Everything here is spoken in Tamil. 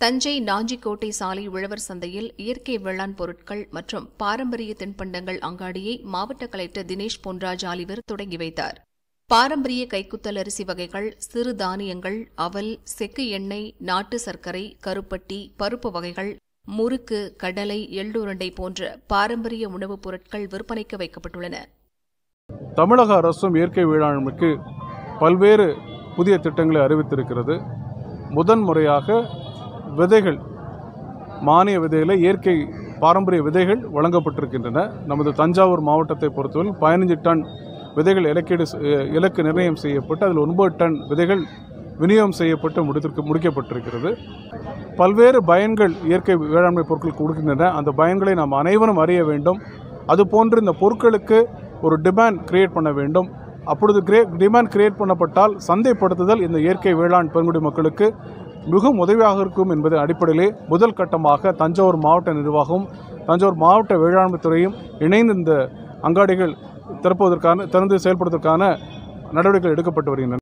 தஞ்சை நாஞ்சிக்கோட்டை சாலை உழவர் சந்தையில் இயற்கை வேளாண் பொருட்கள் மற்றும் பாரம்பரிய தின்பண்டங்கள் அங்காடியை மாவட்ட கலெக்டர் தினேஷ் பொன்ராஜ் ஆலிவர் தொடங்கி வைத்தார் பாரம்பரிய கைக்குத்தல் அரிசி வகைகள் சிறு தானியங்கள் அவல் செக்கு எண்ணெய் நாட்டு சர்க்கரை கருப்பட்டி பருப்பு வகைகள் முறுக்கு கடலை எள்ளுருண்டை போன்ற பாரம்பரிய உணவுப் பொருட்கள் விற்பனைக்கு வைக்கப்பட்டுள்ளன தமிழக அரசும் இயற்கை வேளாண்மைக்கு பல்வேறு புதிய திட்டங்களை அறிவித்திருக்கிறது முதன்முறையாக விதைகள் மானிய விதைகளை இயற்கை பாரம்பரிய விதைகள் வழங்கப்பட்டிருக்கின்றன நமது தஞ்சாவூர் மாவட்டத்தை பொறுத்தவரை பதினஞ்சு டன் விதைகள் இலக்கீடு செ- இலக்கு நிர்ணயம் செய்யப்பட்டு அதில் ஒன்பது டன் விதைகள் விநியோகம் செய்யப்பட்டு முடித்திருக்கு முடிக்கப்பட்டிருக்கிறது பல்வேறு பயன்கள் இயற்கை வேளாண்மை பொருட்களுக்கு கொடுக்கின்றன அந்த பயன்களை நாம் அனைவரும் அறிய வேண்டும் அதுபோன்று இந்த பொருட்களுக்கு ஒரு டிமாண்ட் கிரியேட் பண்ண வேண்டும் அப்பொழுது கிரே டிமாண்ட் கிரியேட் பண்ணப்பட்டால் சந்தைப்படுத்துதல் இந்த இயற்கை வேளாண் பெருங்குடி மக்களுக்கு மிகவும் உதவியாக இருக்கும் என்பதன் அடிப்படையிலே முதல் கட்டமாக தஞ்சாவூர் மாவட்ட நிர்வாகமும் தஞ்சாவூர் மாவட்ட வேளாண்மை துறையும் இணைந்து இந்த அங்காடிகள் திறப்பதற்கான திறந்து செயல்படுவதற்கான நடவடிக்கைகள் எடுக்கப்பட்டு வருகின்றன